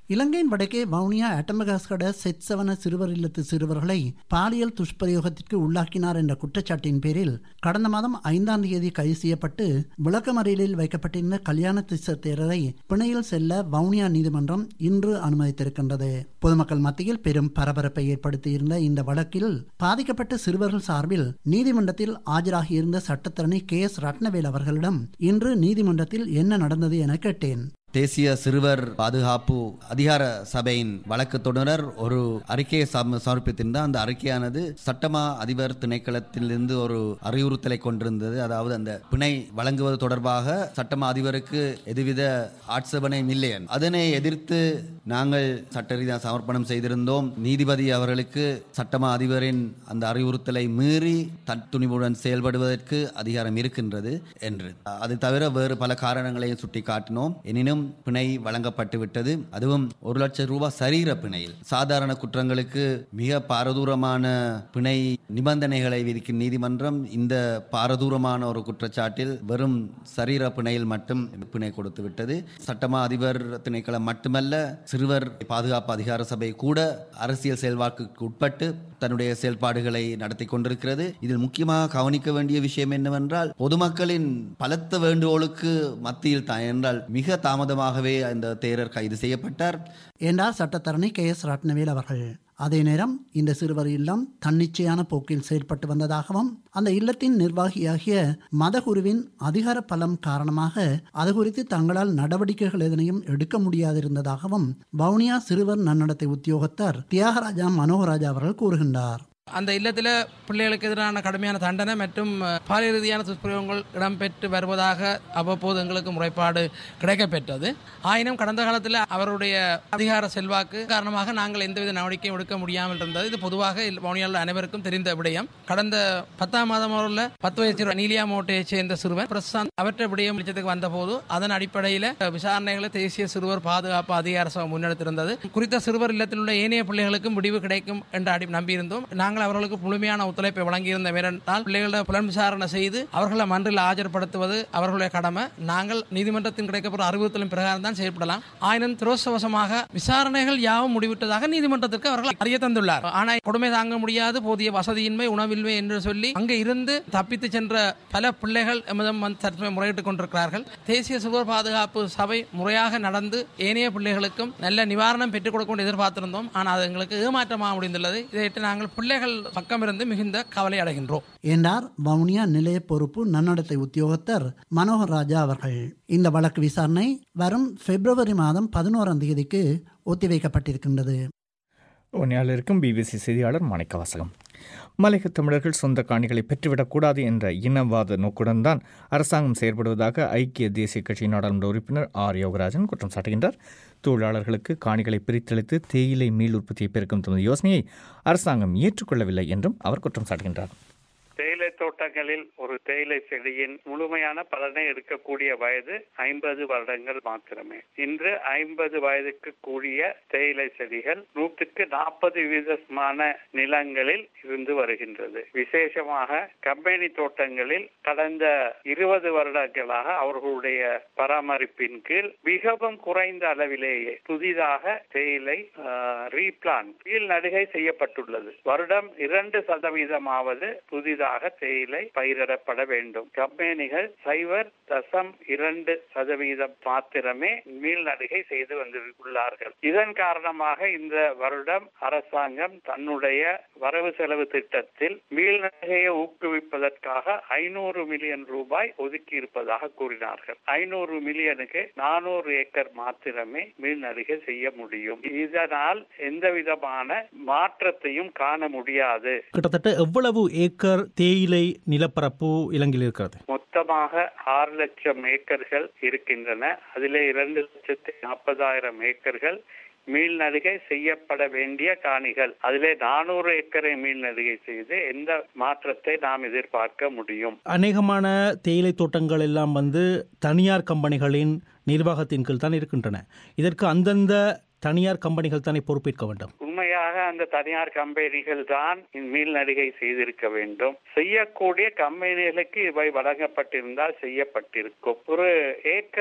இலங்கையின் வடக்கே வவுனியா அட்டமகாஸ்கட செட்சவன சிறுவர் இல்லத்து சிறுவர்களை பாலியல் துஷ்பிரயோகத்திற்கு உள்ளாக்கினார் என்ற குற்றச்சாட்டின் பேரில் கடந்த மாதம் ஐந்தாம் தேதி கைது செய்யப்பட்டு விளக்கமறியலில் வைக்கப்பட்டிருந்த கல்யாண திச தேரரை பிணையில் செல்ல வவுனியா நீதிமன்றம் இன்று அனுமதித்திருக்கின்றது பொதுமக்கள் மத்தியில் பெரும் பரபரப்பை ஏற்படுத்தியிருந்த இந்த வழக்கில் பாதிக்கப்பட்ட சிறுவர்கள் சார்பில் நீதிமன்றத்தில் ஆஜராகியிருந்த சட்டத்தரணி கே எஸ் ரத்னவேல் அவர்களிடம் இன்று நீதிமன்றத்தில் என்ன நடந்தது என கேட்டேன் தேசிய சிறுவர் பாதுகாப்பு அதிகார சபையின் வழக்கு தொடர் ஒரு அறிக்கையை சம- சமர்ப்பித்திருந்தார் அந்த அறிக்கையானது சட்டமா அதிபர் திணைக்களத்திலிருந்து ஒரு அறிவுறுத்தலை கொண்டிருந்தது அதாவது அந்த பிணை வழங்குவது தொடர்பாக சட்டமா அதிபருக்கு எதுவித ஆட்சேபனையும் இல்லை அதனை எதிர்த்து நாங்கள் சட்ட ரீதியாக சமர்ப்பணம் செய்திருந்தோம் நீதிபதி அவர்களுக்கு சட்டமா அதிபரின் அந்த அறிவுறுத்தலை மீறி தத்துணிவுடன் செயல்படுவதற்கு அதிகாரம் இருக்கின்றது என்று அது தவிர வேறு பல காரணங்களையும் சுட்டி காட்டினோம் எனினும் பிணை வழங்கப்பட்டு விட்டது அதுவும் ஒரு லட்சம் ரூபாய் சரீர பிணையில் சாதாரண குற்றங்களுக்கு மிக பாரதூரமான பிணை நிபந்தனைகளை விதிக்கும் நீதிமன்றம் இந்த பாரதூரமான ஒரு குற்றச்சாட்டில் வெறும் சரீர பிணையில் மட்டும் பிணை கொடுத்து விட்டது சட்டமா அதிபர் திணைக்களம் மட்டுமல்ல சிறுவர் பாதுகாப்பு அதிகார சபை கூட அரசியல் செல்வாக்குக்கு உட்பட்டு தன்னுடைய செயல்பாடுகளை நடத்தி கொண்டிருக்கிறது இதில் முக்கியமாக கவனிக்க வேண்டிய விஷயம் என்னவென்றால் பொதுமக்களின் பலத்த வேண்டுகோளுக்கு மத்தியில் தான் என்றால் மிக தாமதமாகவே அந்த தேரர் கைது செய்யப்பட்டார் என்றார் சட்டத்தரணி கே எஸ் ரத்னவேல் அவர்கள் அதே நேரம் இந்த சிறுவர் இல்லம் தன்னிச்சையான போக்கில் செயல்பட்டு வந்ததாகவும் அந்த இல்லத்தின் நிர்வாகியாகிய மதகுருவின் அதிகார பலம் காரணமாக அது குறித்து தங்களால் நடவடிக்கைகள் எதனையும் எடுக்க முடியாதிருந்ததாகவும் வவுனியா சிறுவர் நன்னடத்தை உத்தியோகத்தர் தியாகராஜா மனோகராஜா அவர்கள் கூறுகின்றார் அந்த இல்லத்தில் பிள்ளைகளுக்கு எதிரான கடுமையான தண்டனை மற்றும் அஹ், பாலியல் ரீதியான துஷ்பிரயோகங்கள் இடம்பெற்று வருவதாக அவ்வப்போது எங்களுக்கு முறைப்பாடு கிடைக்கப்பெற்றது ஆயினும் கடந்த காலத்தில் அவருடைய அதிகார செல்வாக்கு காரணமாக நாங்கள் எந்தவித நடவடிக்கையும் எடுக்க முடியாமல் இருந்தது இது பொதுவாக வவுனியாவில் அனைவருக்கும் தெரிந்த விடயம் கடந்த பத்தாம் மாதம் உள்ள பத்து வயசு நீலியா மோட்டையை சேர்ந்த சிறுவன் பிரசாந்த் அவற்றை விடயம் வெளிச்சத்துக்கு வந்தபோது அதன் அடிப்படையில் விசாரணைகளை தேசிய சிறுவர் பாதுகாப்பு அதிகார சபை முன்னெடுத்திருந்தது குறித்த சிறுவர் இல்லத்தில் உள்ள ஏனைய பிள்ளைகளுக்கும் முடிவு கிடைக்கும் என்று அடி நம்பியிருந்தோம் நாங்கள் அவர்களுக்கு முழுமையான ஒத்துழைப்பை வழங்கியிருந்த வேறால் பிள்ளைகளிடம் புலன் விசாரணை செய்து அவர்களை மன்றில் ஆஜர்படுத்துவது அவர்களுடைய கடமை நாங்கள் நீதிமன்றத்தின் கிடைக்கப்பட்ட அறிவுறுத்தலின் பிரகாரம் தான் செயல்படலாம் ஆயினும் துரோசவசமாக விசாரணைகள் யாவும் முடிவிட்டதாக நீதிமன்றத்திற்கு அவர்கள் அறிய தந்துள்ளார் ஆனால் கொடுமை தாங்க முடியாது போதிய வசதியின்மை உணவின்மை என்று சொல்லி அங்கே இருந்து தப்பித்து சென்ற பல பிள்ளைகள் எமதம் வந்து தற்போது முறையிட்டுக் கொண்டிருக்கிறார்கள் தேசிய சுகர் பாதுகாப்பு சபை முறையாக நடந்து ஏனைய பிள்ளைகளுக்கும் நல்ல நிவாரணம் பெற்றுக் கொடுக்க எதிர்பார்த்திருந்தோம் ஆனால் அது எங்களுக்கு ஏமாற்றமாக முடிந்துள்ளது இதையிட்டு நாங்கள் பிள்ளைகள் பக்கமிருந்து மிகுந்த கவலை அடைகின்றோம் என்றார் வவுனியா நிலைய பொறுப்பு நன்னடத்தை உத்தியோகத்தர் மனோகர் ராஜா அவர்கள் இந்த வழக்கு விசாரணை வரும் பிப்ரவரி மாதம் பதினோராம் தேதிக்கு ஒத்திவைக்கப்பட்டிருக்கின்றது ஒன்னியால் இருக்கும் பிபிசி செய்தியாளர் மாணிக்க வாசகம் மலையக தமிழர்கள் சொந்த காணிகளை பெற்றுவிடக்கூடாது என்ற இனவாத நோக்குடன் தான் அரசாங்கம் செயற்படுவதாக ஐக்கிய தேசிய கட்சி நாடாளுமன்ற உறுப்பினர் ஆர் யோகராஜன் குற்றம் சாட்டுகின்றார் தொழிலாளர்களுக்கு காணிகளை பிரித்தளித்து தேயிலை மீள் உற்பத்தியை பெருக்கும் தமது யோசனையை அரசாங்கம் ஏற்றுக்கொள்ளவில்லை என்றும் அவர் குற்றம் சாட்டுகின்றார் தேயிலை தோட்டங்களில் ஒரு தேயிலை செடியின் முழுமையான பலனை எடுக்கக்கூடிய வயது ஐம்பது வருடங்கள் மாத்திரமே இன்று ஐம்பது வயதுக்கு கூடிய தேயிலை செடிகள் நூற்றுக்கு நாற்பது வீதமான நிலங்களில் இருந்து வருகின்றது விசேஷமாக கம்பெனி தோட்டங்களில் கடந்த இருபது வருடங்களாக அவர்களுடைய பராமரிப்பின் கீழ் மிகவும் குறைந்த அளவிலேயே புதிதாக தேயிலை ரீபிளான் கீழ் நடுகை செய்யப்பட்டுள்ளது வருடம் இரண்டு சதவீதமாவது புதிதாக தேயிலை பயிரிடப்பட வேண்டும் கம்பெனிகள் சைவர் தசம் இரண்டு சதவீதம் மாத்திரமே மீள்நடுகை செய்து வந்துள்ளார்கள் இதன் காரணமாக இந்த வருடம் அரசாங்கம் தன்னுடைய வரவு செலவு திட்டத்தில் மீள்நடுகையை ஊக்குவிப்பதற்காக ஐநூறு மில்லியன் ரூபாய் ஒதுக்கி இருப்பதாக கூறினார்கள் ஐநூறு மில்லியனுக்கு நானூறு ஏக்கர் மாத்திரமே மீள்நடுகை செய்ய முடியும் இதனால் எந்த விதமான மாற்றத்தையும் காண முடியாது கிட்டத்தட்ட எவ்வளவு ஏக்கர் தேயிலை நிலப்பரப்பு இலங்கையில் இருக்கிறது மொத்தமாக ஆறு லட்சம் ஏக்கர்கள் இருக்கின்றன அதிலே இரண்டு லட்சத்தி நாற்பதாயிரம் ஏக்கர்கள் மீள்நடுகை செய்யப்பட வேண்டிய காணிகள் அதிலே நானூறு ஏக்கரை மீள்நடுகை செய்து எந்த மாற்றத்தை நாம் எதிர்பார்க்க முடியும் அநேகமான தேயிலை தோட்டங்கள் எல்லாம் வந்து தனியார் கம்பெனிகளின் நிர்வாகத்தின் கீழ் தான் இருக்கின்றன இதற்கு அந்தந்த தனியார் கம்பெனிகள் தானே பொறுப்பேற்க வேண்டும் உண்மையாக அந்த தனியார் கம்பெனிகள் தான் மீள் நடிகை செய்திருக்க வேண்டும் செய்யக்கூடிய கம்பெனிகளுக்கு இவை வழங்கப்பட்டிருந்தால் செய்யப்பட்டிருக்கும் ஒரு ஏக்கர்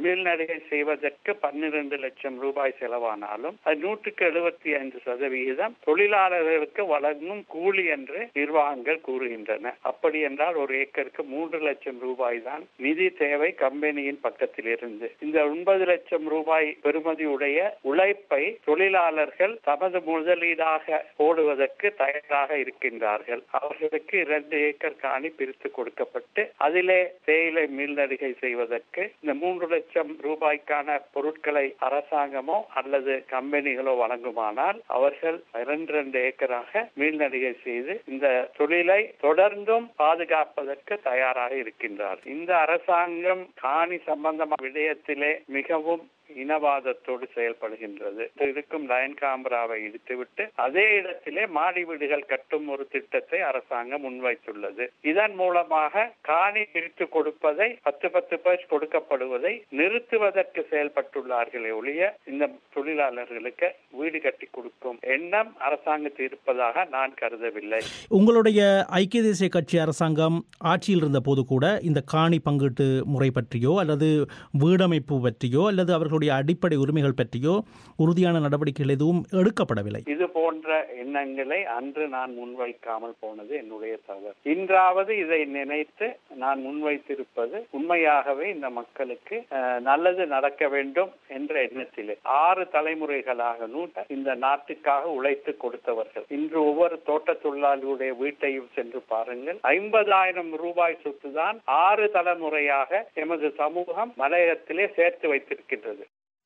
மீள்நடிகை செய்வதற்கு பன்னிரண்டு லட்சம் ரூபாய் செலவானாலும் அது நூற்றுக்கு எழுபத்தி ஐந்து சதவிகிதம் தொழிலாளர்களுக்கு வழங்கும் கூலி என்று நிர்வாகங்கள் கூறுகின்றன அப்படி என்றால் ஒரு ஏக்கருக்கு மூன்று லட்சம் ரூபாய் தான் நிதி தேவை கம்பெனியின் பக்கத்தில் இருந்து இந்த ஒன்பது லட்சம் ரூபாய் பெறுமதியுடைய உழைப்பை தொழிலாளர்கள் தமது முதலீடாக போடுவதற்கு தயாராக இருக்கின்றார்கள் அவர்களுக்கு இரண்டு ஏக்கர் காணி பிரித்து கொடுக்கப்பட்டு அதிலே தேயிலை மீள்நடிகை செய்வதற்கு இந்த மூன்று லட்சம் ரூபாய்க்கான பொருட்களை அரசாங்கமோ அல்லது கம்பெனிகளோ வழங்குமானால் அவர்கள் இரண்டு இரண்டு ஏக்கராக மீள்நடிகை செய்து இந்த தொழிலை தொடர்ந்தும் பாதுகாப்பதற்கு தயாராக இருக்கின்றார் இந்த அரசாங்கம் காணி சம்பந்தமான விடயத்திலே மிகவும் இனவாதத்தோடு செயல்படுகின்றது இருக்கும் லயன் காம்பராவை இடித்துவிட்டு அதே இடத்திலே மாடி வீடுகள் கட்டும் ஒரு திட்டத்தை அரசாங்கம் முன்வைத்துள்ளது இதன் மூலமாக காணி பிரித்து கொடுப்பதை பத்து பத்து பர்ஸ் கொடுக்கப்படுவதை நிறுத்துவதற்கு செயல்பட்டுள்ளார்களே ஒழிய இந்த தொழிலாளர்களுக்கு வீடு கட்டி கொடுக்கும் எண்ணம் அரசாங்கத்தில் இருப்பதாக நான் கருதவில்லை உங்களுடைய ஐக்கிய தேசிய கட்சி அரசாங்கம் ஆட்சியில் இருந்த போது கூட இந்த காணி பங்கீட்டு முறை பற்றியோ அல்லது வீடமைப்பு பற்றியோ அல்லது அவர்களுடைய அடிப்படை உரிமைகள் பற்றியோ உறுதியான நடவடிக்கைகள் எதுவும் எடுக்கப்படவில்லை இது போன்ற எண்ணங்களை அன்று நான் முன்வைக்காமல் போனது என்னுடைய தவறு இன்றாவது இதை நினைத்து நான் முன்வைத்திருப்பது உண்மையாகவே இந்த மக்களுக்கு அஹ், நல்லது நடக்க வேண்டும் என்ற எண்ணத்திலே ஆறு தலைமுறைகளாக நூற்ற இந்த நாட்டுக்காக உழைத்து கொடுத்தவர்கள் இன்று ஒவ்வொரு தோட்ட தொழிலாளியுடைய வீட்டையும் சென்று பாருங்கள் ஐம்பதாயிரம் ரூபாய் சொத்து தான் ஆறு தலைமுறையாக எமது சமூகம் மலையகத்திலே சேர்த்து வைத்திருக்கின்றது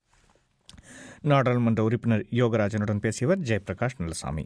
நாடாளுமன்ற உறுப்பினர் யோகராஜனுடன் பேசியவர் ஜெயபிரகாஷ் நல்லசாமி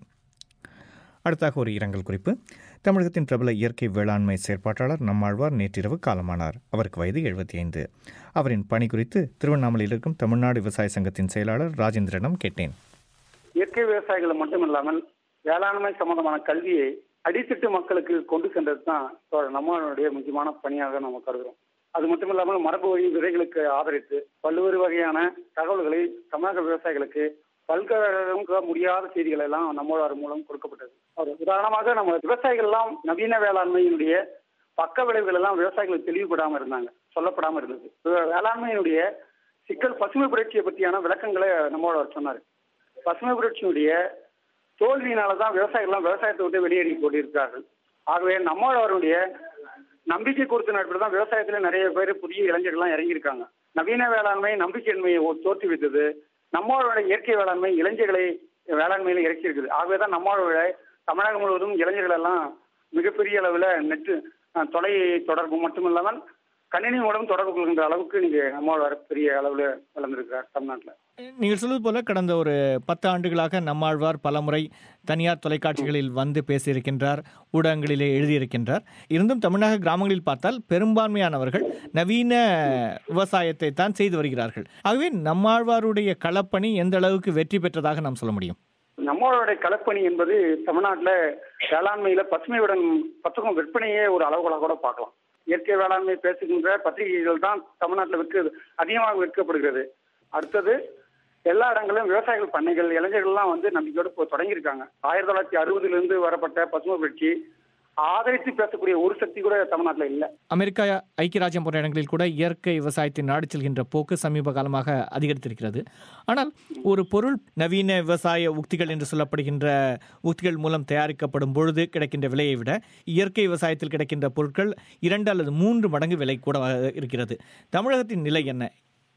அடுத்தாக ஒரு இரங்கல் குறிப்பு தமிழகத்தின் பிரபல இயற்கை வேளாண்மை செயற்பாட்டாளர் நம்மாழ்வார் நேற்றிரவு காலமானார் அவருக்கு வயது எழுபத்தி ஐந்து அவரின் பணி குறித்து திருவண்ணாமலையில் இருக்கும் தமிழ்நாடு விவசாய சங்கத்தின் செயலாளர் ராஜேந்திரனிடம் கேட்டேன் இயற்கை விவசாயிகள் மட்டுமில்லாமல் வேளாண்மை சம்பந்தமான கல்வியை அடித்தட்டு மக்களுக்கு கொண்டு சென்றது தான் நம்மளுடைய முக்கியமான பணியாக நம்ம கருதுறோம் அது மட்டும் இல்லாமல் மரபு வழி விதைகளுக்கு ஆதரித்து பல்வேறு வகையான தகவல்களை தமிழக விவசாயிகளுக்கு பல்கலைக்க முடியாத செய்திகள் எல்லாம் நம்மளோட மூலம் கொடுக்கப்பட்டது ஒரு உதாரணமாக நம்ம விவசாயிகள் எல்லாம் நவீன வேளாண்மையினுடைய பக்க விளைவுகள் எல்லாம் விவசாயிகளுக்கு தெளிவுபடாம இருந்தாங்க சொல்லப்படாம இருந்தது வே- வேளாண்மையினுடைய சிக்கல் பசுமை புரட்சியை பற்றியான விளக்கங்களை நம்மளோட சொன்னார் பசுமை புரட்சியினுடைய தோல்வியினால தான் விவசாயிகள் எல்லாம் விவசாயத்தை விட்டு வெளியேறி கொண்டிருக்கிறார்கள் ஆகவே நம்மளவருடைய நம்பிக்கை கொடுத்த நாட்கள் தான் விவசாயத்துல நிறைய பேர் புதிய இளைஞர்கள்லாம் இறங்கியிருக்காங்க நவீன வேளாண்மை நம்பிக்கையின்மையை ஒ- தோற்றுவித்தது நம்மளோட இயற்கை வேளாண்மை இளைஞர்களை வேளாண்மையில இறக்கி இருக்குது ஆகவே தான் நம்மளோட தமிழகம் முழுவதும் இளைஞர்கள் எல்லாம் மிகப்பெரிய அளவில் நெட்டு அஹ், தொலை தொடர்பு மட்டுமில்லாமல் கணினி மூலம் தொடர்பு கொள்கின்ற அளவுக்கு நீங்க நம்மளோட பெரிய அளவில் வளர்ந்திருக்கிறார் தமிழ்நாட்டில் நீங்கள் சொல்வது போல கடந்த ஒரு பத்து ஆண்டுகளாக நம்மாழ்வார் பலமுறை தனியார் தொலைக்காட்சிகளில் வந்து பேசியிருக்கின்றார் ஊடகங்களிலே எழுதியிருக்கின்றார் இருந்தும் தமிழக கிராமங்களில் பார்த்தால் பெரும்பான்மையானவர்கள் நவீன விவசாயத்தை தான் செய்து வருகிறார்கள் ஆகவே நம்மாழ்வாருடைய களப்பணி எந்த அளவுக்கு வெற்றி பெற்றதாக நாம் சொல்ல முடியும் நம்மளுடைய களப்பணி என்பது தமிழ்நாட்டில் வேளாண்மையில பசுமையுடன் புத்தகம் விற்பனையே ஒரு அளவுகளாக கூட பார்க்கலாம் இயற்கை வேளாண்மை பேசுகின்ற பத்திரிகைகள் தான் தமிழ்நாட்டில் விற்க அதிகமாக விற்கப்படுகிறது அடுத்தது எல்லா இடங்களிலும் விவசாயிகள் பண்ணைகள் இளைஞர்கள்லாம் வந்து நம்பிக்கையோடு இப்போ தொடங்கியிருக்காங்க ஆயிரத்தி தொள்ளாயிரத்தி அறுபதுல இருந்து வரப்பட்ட பசுமை புரட்சி ஆதரித்து பேசக்கூடிய ஒரு சக்தி கூட தமிழ்நாட்டில் இல்லை அமெரிக்கா ஐக்கிய ராஜ்யம் போன்ற இடங்களில் கூட இயற்கை விவசாயத்தை நாடி செல்கின்ற போக்கு சமீப காலமாக அதிகரித்திருக்கிறது ஆனால் ஒரு பொருள் நவீன விவசாய உக்திகள் என்று சொல்லப்படுகின்ற உக்திகள் மூலம் தயாரிக்கப்படும் பொழுது கிடைக்கின்ற விலையை விட இயற்கை விவசாயத்தில் கிடைக்கின்ற பொருட்கள் இரண்டு அல்லது மூன்று மடங்கு விலை கூட இருக்கிறது தமிழகத்தின் நிலை என்ன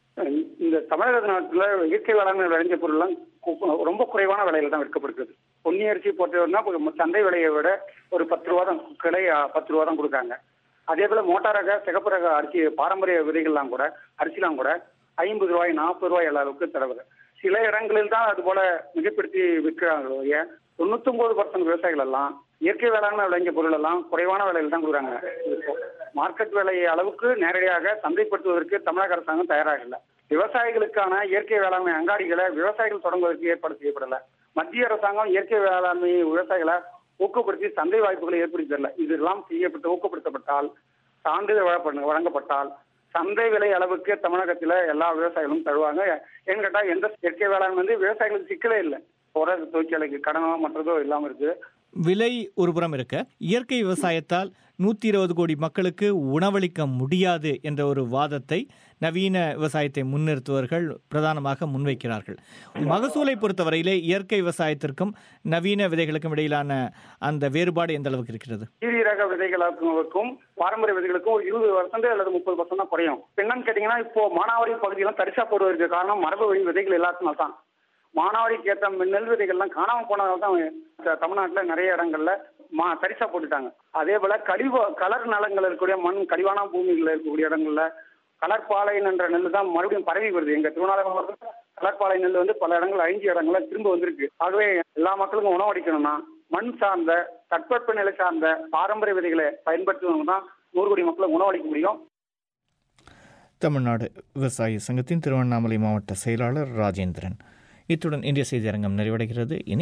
இந்த தமிழக நாட்டில் இயற்கை வேளாண்மை விளைஞ்ச பொருள்லாம் கு- ரொம்ப குறைவான விலையில தான் விற்கப்படுகிறது பொன்னி அரிசி போட்டதுன்னா கொஞ்சம் சந்தை விலையை விட ஒரு பத்து ரூபா தான் கிளை ஆ, பத்து ரூபா தான் கொடுக்காங்க அதே போல மோட்டார் ரக சிகப்பு ரக அரிசி பாரம்பரிய விதைகள்லாம் கூட அரிசிலாம் கூட ஐம்பது ரூபாய் நாற்பது ரூபாய் அளவுக்கு தரவுது சில இடங்களில் தான் அது போல மிகப்படுத்தி விற்கிறாங்க ஒழிய தொண்ணூத்தொன்பது பர்சன்ட் விவசாயிகள் எல்லாம் இயற்கை வேளாண்மை விளைஞ்ச பொருள் எல்லாம் குறைவான விலையில தான் கொடுக்குறாங்க மார்க்கெட் விலை அளவுக்கு நேரடியாக சந்தைப்படுத்துவதற்கு தமிழக அரசாங்கம் தயாராக இல்லை விவசாயிகளுக்கான இயற்கை வேளாண்மை அங்காடிகளை விவசாயிகள் தொடங்குவதற்கு ஏற்பாடு செய்யப்படல மத்திய அரசாங்கம் இயற்கை வேளாண்மை விவசாயிகளை ஊக்கப்படுத்தி சந்தை வாய்ப்புகளை ஏற்படுத்தி தரல இதெல்லாம் செய்யப்பட்டு ஊக்கப்படுத்தப்பட்டால் சான்றிதழ் வழங்கப்பட- வழங்கப்பட்டால் சந்தை விலை அளவுக்கு தமிழகத்துல எல்லா விவசாயிகளும் தருவாங்க ஏன்னு கேட்டா எந்த இயற்கை வேளாண்மை வந்து விவசாயிகளுக்கு சிக்கலே இல்லை உர தொழிற்சாலைக்கு கடனோ மற்றதோ இல்லாம இருக்கு விலை ஒரு புறம் இருக்க இயற்கை விவசாயத்தால் நூற்றி இருபது கோடி மக்களுக்கு உணவளிக்க முடியாது என்ற ஒரு வாதத்தை நவீன விவசாயத்தை முன்னிறுத்துவர்கள் பிரதானமாக முன்வைக்கிறார்கள் மகசூலை பொறுத்தவரையிலே இயற்கை விவசாயத்திற்கும் நவீன விதைகளுக்கும் இடையிலான அந்த வேறுபாடு எந்த அளவுக்கு இருக்கிறது கீரி ரக விதைகளுக்கும் பாரம்பரிய விதைகளுக்கும் ஒரு இருபது பர்சன்ட் அல்லது முப்பது பர்சன்ட் தான் குறையும் என்னன்னு கேட்டீங்கன்னா இப்போ மானாவாரி பகுதியெல்லாம் தரிசா போடுவதற்கு காரணம் மரபு வழி விதைகள் எல்லாத்துனால தான் மானாவாரிக்கு ஏற்ற நெல் விதைகள்லாம் காணாம போனதால தான் த- தமிழ்நாட்டுல நிறைய இடங்கள்ல மா தரிசா போட்டுட்டாங்க அதே போல கழிவு கலர் நலங்கள் இருக்கக்கூடிய மண் கழிவான பூமிகள் இருக்கக்கூடிய இடங்கள்ல கலர்பாளையன் என்ற நெல் தான் மறுபடியும் பரவி வருது எங்க திருவண்ணாமலை மாவட்டத்தில் கலர்பாளை நெல் வந்து பல இடங்கள் அழிஞ்ச இடங்கள்ல திரும்ப வந்திருக்கு ஆகவே எல்லா மக்களுக்கும் உணவளிக்கணும்னா மண் சார்ந்த தட்பவெப்ப நிலை சார்ந்த பாரம்பரிய விதைகளை பயன்படுத்துவதற்கு தான் நூறு கோடி மக்களை உணவளிக்க முடியும் தமிழ்நாடு விவசாய சங்கத்தின் திருவண்ணாமலை மாவட்ட செயலாளர் ராஜேந்திரன் இத்துடன் இந்திய செய்தியரங்கம் நிறைவடைகிறது இனி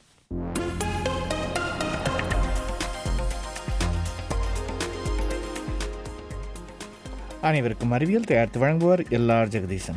அனைவருக்கும் அறிவியல் தயாரித்து வழங்குவார் எல்ஆர் ஜெகதீசன்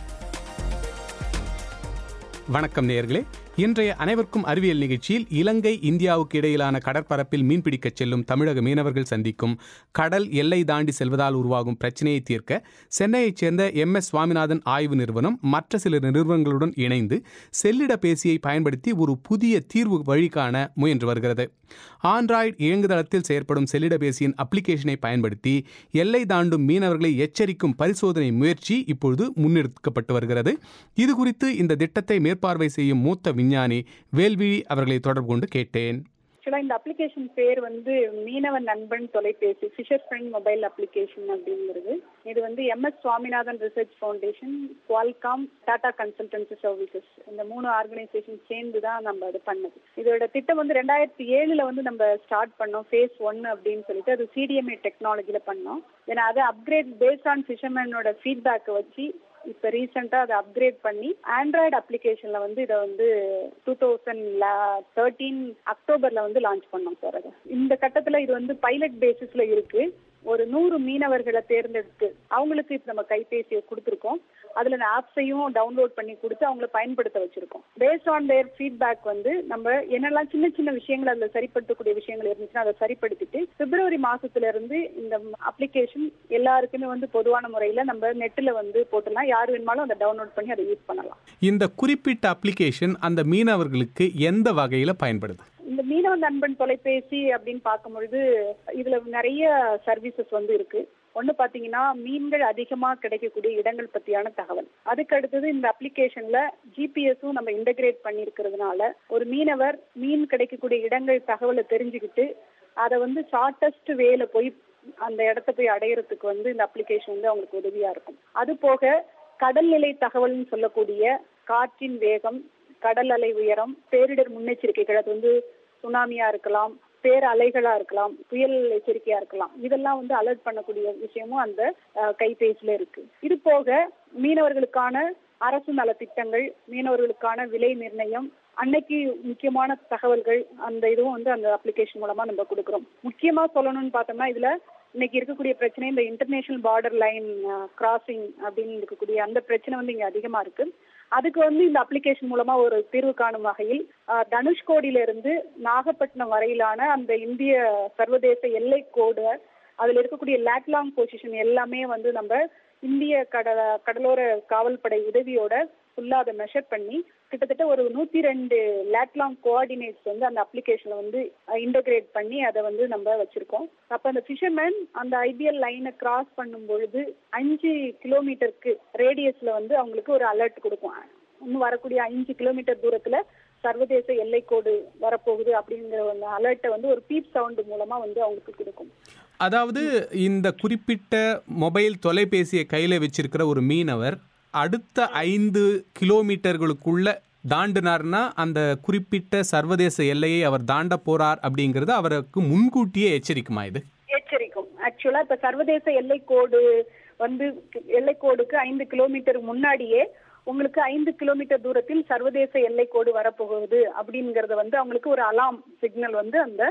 வணக்கம் நேயர்களே இன்றைய அனைவருக்கும் அறிவியல் நிகழ்ச்சியில் இலங்கை இந்தியாவுக்கு இடையிலான கடற்பரப்பில் மீன்பிடிக்கச் செல்லும் தமிழக மீனவர்கள் சந்திக்கும் கடல் எல்லை தாண்டி செல்வதால் உருவாகும் பிரச்சனையை தீர்க்க சென்னையைச் சேர்ந்த எம் எஸ் சுவாமிநாதன் ஆய்வு நிறுவனம் மற்ற சில நிறுவனங்களுடன் இணைந்து செல்லிட பேசியை பயன்படுத்தி ஒரு புதிய தீர்வு வழி காண முயன்று வருகிறது ஆண்ட்ராய்டு இயங்குதளத்தில் செயற்படும் செல்லிடபேசியின் அப்ளிகேஷனை பயன்படுத்தி எல்லை தாண்டும் மீனவர்களை எச்சரிக்கும் பரிசோதனை முயற்சி இப்பொழுது முன்னெடுக்கப்பட்டு வருகிறது இது குறித்து இந்த திட்டத்தை மேற்பார்வை செய்யும் மூத்த விஞ்ஞானி வேல்விழி அவர்களை தொடர்பு கொண்டு கேட்டேன் ஆக்சுவலா இந்த அப்ளிகேஷன் பேர் வந்து மீனவ நண்பன் தொலைபேசி ஃபிஷர் ஃப்ரெண்ட் மொபைல் அப்ளிகேஷன் அப்படிங்கிறது இது வந்து MS Swaminathan research foundation Qualcomm Tata consultancy services இந்த மூணு ஆர்கனைசேஷன் சேர்ந்து தான் நம்ம இது பண்ணது இதோட திட்டம் வந்து ரெண்டாயிரத்தி ஏழுல வந்து நம்ம ஸ்டார்ட் பண்ணோம் ஃபேஸ் ஒன் அப்படின்னு சொல்லிட்டு அது சிடிஎம்ஏ டெக்னாலஜில பண்ணோம் ஏன்னா அது அப்கிரேட் பேஸ்ட் ஆன் ஃபிஷர்மேனோட ஃபீட்பேக்கை வச்சு இப்போ ரீசெண்டாக அதை அப்கிரேட் பண்ணி ஆண்ட்ராய்டு அப்ளிகேஷனில் வந்து இதை வந்து டூ தௌசண்ட் தேர்ட்டீன் அக்டோபரில் வந்து லான்ச் பண்ணோம் சார் அதை இந்த கட்டத்தில் இது வந்து பைலட் பேசிஸில் இருக்கு ஒரு நூறு மீனவர்களை தேர்ந்தெடுத்து அவங்களுக்கு இப்போ நம்ம கைபேசியை கொடுத்துருக்கோம் அதில் ஆப்ஸையும் டவுன்லோட் பண்ணி கொடுத்து அவங்கள பயன்படுத்த வச்சிருக்கோம் பேஸ்ட் ஆன் தேர் ஃபீட்பேக் வந்து நம்ம என்னெல்லாம் சின்ன சின்ன விஷயங்கள் அதில் சரிப்படுத்தக்கூடிய விஷயங்கள் இருந்துச்சுன்னா அதை சரிப்படுத்திட்டு பிப்ரவரி மாசத்துல இருந்து இந்த அப்ளிகேஷன் எல்லாருக்குமே வந்து பொதுவான முறையில் நம்ம நெட்டில் வந்து போட்டுலாம் யார் வேணுமாலும் அதை டவுன்லோட் பண்ணி அதை யூஸ் பண்ணலாம் இந்த குறிப்பிட்ட அப்ளிகேஷன் அந்த மீனவர்களுக்கு எந்த வகையில் பயன்படுது இந்த மீனவ நண்பன் தொலைபேசி அப்படின்னு பார்க்கும் பொழுது இதுல நிறைய சர்வீசஸ் வந்து இருக்கு ஒண்ணு பாத்தீங்கன்னா மீன்கள் அதிகமா கிடைக்கக்கூடிய இடங்கள் பத்தியான தகவல் அதுக்கு அடுத்தது இந்த அப்ளிகேஷன்ல ஜிபிஎஸும் நம்ம இன்டகிரேட் பண்ணியிருக்கிறதுனால ஒரு மீனவர் மீன் கிடைக்கக்கூடிய இடங்கள் தகவலை தெரிஞ்சுக்கிட்டு அதை வந்து ஷார்ட்டஸ்ட் வேல போய் அந்த இடத்த போய் அடையறதுக்கு வந்து இந்த அப்ளிகேஷன் வந்து அவங்களுக்கு உதவியா இருக்கும் அது போக கடல் நிலை தகவல்னு சொல்லக்கூடிய காற்றின் வேகம் கடல் அலை உயரம் பேரிடர் முன்னெச்சரிக்கைகள் அது வந்து சுனாமியா இருக்கலாம் பேர் அலைகளா இருக்கலாம் புயல் எச்சரிக்கையா இருக்கலாம் இதெல்லாம் வந்து அலர்ட் பண்ணக்கூடிய விஷயமும் அந்த அஹ், கைபேசியில இருக்கு இது போக மீனவர்களுக்கான அரசு நலத்திட்டங்கள் மீனவர்களுக்கான விலை நிர்ணயம் அன்னைக்கு முக்கியமான தகவல்கள் அந்த இதுவும் வந்து அந்த அப்ளிகேஷன் மூலமா நம்ம கொடுக்குறோம் முக்கியமா சொல்லணும்னு பார்த்தோம்னா இதுல இன்னைக்கு இருக்கக்கூடிய பிரச்சனை இந்த இன்டர்நேஷனல் பார்டர் லைன் கிராசிங் அப்படின்னு இருக்கக்கூடிய அந்த பிரச்சனை வந்து இங்க அதிகமா இருக்கு அதுக்கு வந்து இந்த அப்ளிகேஷன் மூலமா ஒரு தீர்வு காணும் வகையில் அஹ், தனுஷ்கோடியில இருந்து நாகப்பட்டினம் வரையிலான அந்த இந்திய சர்வதேச எல்லை கோடு அதுல இருக்கக்கூடிய லேட்லாங் பொசிஷன் எல்லாமே வந்து நம்ம இந்திய கடல கடலோர காவல்படை உதவியோட ஃபுல்லா அதை மெஷர் பண்ணி கிட்டத்தட்ட ஒரு நூத்தி ரெண்டு லேட்லாங் கோஆர்டினேட்ஸ் வந்து அந்த அப்ளிகேஷன்ல வந்து இன்டகிரேட் பண்ணி அதை வந்து நம்ம வச்சிருக்கோம் அப்ப அந்த ஃபிஷர்மேன் அந்த ஐபிஎல் லைனை கிராஸ் பண்ணும் பொழுது அஞ்சு கிலோமீட்டருக்கு ரேடியஸ்ல வந்து அவங்களுக்கு ஒரு அலர்ட் கொடுக்கும் இன்னும் வரக்கூடிய அஞ்சு கிலோமீட்டர் தூரத்துல சர்வதேச எல்லைக்கோடு வரப்போகுது அப்படிங்கிற அந்த அலர்ட்டை வந்து ஒரு பீப் சவுண்ட் மூலமா வந்து அவங்களுக்கு கொடுக்கும் அதாவது இந்த குறிப்பிட்ட மொபைல் தொலைபேசியை கையில் வச்சிருக்கிற ஒரு மீனவர் அடுத்த ஐந்து கிலோமீட்டர்களுக்குள்ள தாண்டினார்னா அந்த குறிப்பிட்ட சர்வதேச எல்லையை அவர் தாண்ட போறார் அப்படிங்கிறது அவருக்கு முன்கூட்டியே எச்சரிக்குமா இது எச்சரிக்கும் ஆக்சுவலா இப்ப சர்வதேச எல்லைக்கோடு வந்து எல்லைக்கோடுக்கு ஐந்து கிலோமீட்டர் முன்னாடியே உங்களுக்கு ஐந்து கிலோமீட்டர் தூரத்தில் சர்வதேச எல்லைக்கோடு வரப்போகுது அப்படிங்கறத வந்து அவங்களுக்கு ஒரு அலாம் சிக்னல் வந்து அந்த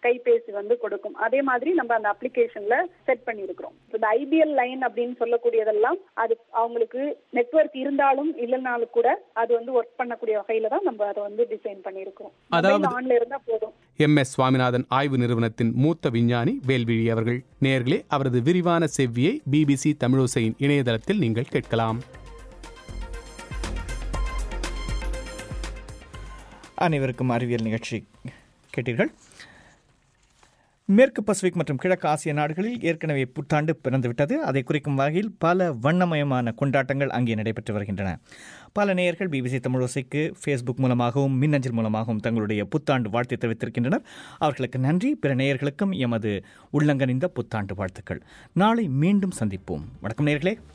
கைபேசி வந்து கொடுக்கும் அதே மாதிரி நம்ம அந்த அப்ளிகேஷன்ல செட் பண்ணியிருக்கிறோம் இந்த ஐபிஎல் லைன் அப்படின்னு சொல்லக்கூடியதெல்லாம் அது அவங்களுக்கு நெட்வொர்க் இருந்தாலும் இல்லைனாலும் கூட அது வந்து ஒர்க் பண்ணக்கூடிய வகையில தான் நம்ம அதை வந்து டிசைன் பண்ணியிருக்கிறோம் அதாவது- ஆன்ல இருந்தா போதும் எம் எஸ் சுவாமிநாதன் ஆய்வு நிறுவனத்தின் மூத்த விஞ்ஞானி வேல்விழி அவர்கள் நேர்களே அவரது விரிவான செவ்வியை பிபிசி தமிழோசையின் இணையதளத்தில் நீங்கள் கேட்கலாம் அனைவருக்கும் அறிவியல் நிகழ்ச்சி கேட்டீர்கள் மேற்கு பசிபிக் மற்றும் கிழக்கு ஆசிய நாடுகளில் ஏற்கனவே புத்தாண்டு பிறந்துவிட்டது அதை குறிக்கும் வகையில் பல வண்ணமயமான கொண்டாட்டங்கள் அங்கே நடைபெற்று வருகின்றன பல நேயர்கள் பிபிசி தமிழோசைக்கு ஃபேஸ்புக் மூலமாகவும் மின்னஞ்சல் மூலமாகவும் தங்களுடைய புத்தாண்டு வாழ்த்தை தெரிவித்திருக்கின்றனர் அவர்களுக்கு நன்றி பிற நேயர்களுக்கும் எமது உள்ளங்கனிந்த புத்தாண்டு வாழ்த்துக்கள் நாளை மீண்டும் சந்திப்போம் வணக்கம் நேயர்களே